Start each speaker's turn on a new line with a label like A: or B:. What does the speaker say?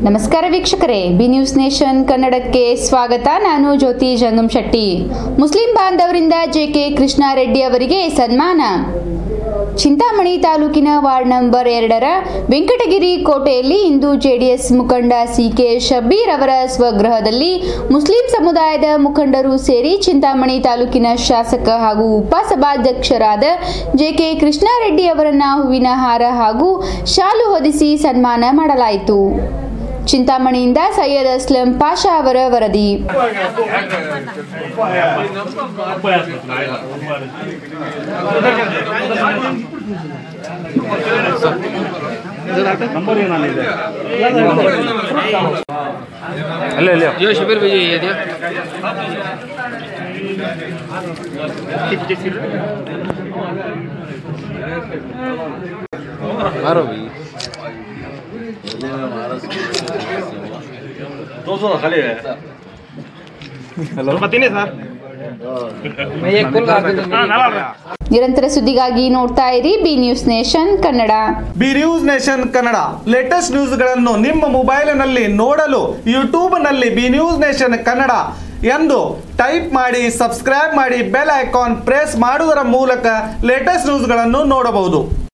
A: ನಮಸ್ಕಾರ ವೀಕ್ಷಕರೇ B news nation ಕನ್ನಡಕ್ಕೆ ಸ್ವಾಗತ ನಾನು ಜ್ಯೋತಿ ಜಂಗಮ್ ಶೆಟ್ಟಿ ಮುಸ್ಲಿಂ ಬಾಂಧವರಿಂದ ಜೆಕೆ ಕೃಷ್ಣಾರೆಡ್ಡಿ ಅವರಿಗೆ ಸನ್ಮಾನ ಚಿಂತಾಮಣಿ ತಾಲೂಕಿನ ವಾರ್ಡ್ ನಂಬರ್ ಎರಡರ ವೆಂಕಟಗಿರಿ ಕೋಟೆಯಲ್ಲಿ ಇಂದು ಜೆಡಿಎಸ್ ಮುಖಂಡ ಸಿಕೆ ಶಬ್ಬೀರ್ ಅವರ ಸ್ವಗೃಹದಲ್ಲಿ ಮುಸ್ಲಿಂ ಸಮುದಾಯದ ಮುಖಂಡರು ಸೇರಿ ಚಿಂತಾಮಣಿ ತಾಲೂಕಿನ ಶಾಸಕ ಹಾಗೂ ಉಪಸಭಾಧ್ಯಕ್ಷರಾದ ಜೆಕೆ ಕೃಷ್ಣಾರೆಡ್ಡಿ ಅವರನ್ನ ಹೂವಿನ ಹಾರ ಹಾಗೂ ಶಾಲು ಹೊದಿಸಿ ಸನ್ಮಾನ ಮಾಡಲಾಯಿತು ಚಿಂತಾಮಣಿಯಿಂದ ಸೈಯದ್ ಅಸ್ಲಂ ಪಾಷಾ ಅವರ ವರದಿ
B: ಅಲ್ಲೇ ಅಲ್ಲೇ
C: ये शिविर भी ये दिया
B: मारो भी
C: मैं ये कुल कर दूंगा
A: ನಿರಂತರ ಸುದ್ದಿಗಾಗಿ ನೋಡ್ತಾ ಇರಿ B news nation Kannada
D: B news nation Kannada latest ನ್ಯೂಸ್ಗಳನ್ನು ನಿಮ್ಮ ಮೊಬೈಲಿನಲ್ಲಿ ನೋಡಲು ಯೂಟ್ಯೂಬ್ನಲ್ಲಿ ಬಿ ನ್ಯೂಸ್ ನೇಷನ್ ಕನ್ನಡ ಎಂದು ಟೈಪ್ ಮಾಡಿ ಸಬ್ಸ್ಕ್ರೈಬ್ ಮಾಡಿ ಬೆಲ್ ಐಕಾನ್ ಪ್ರೆಸ್ ಮಾಡುವುದರ ಮೂಲಕ ಲೇಟೆಸ್ಟ್ ನ್ಯೂಸ್ಗಳನ್ನು ನೋಡಬಹುದು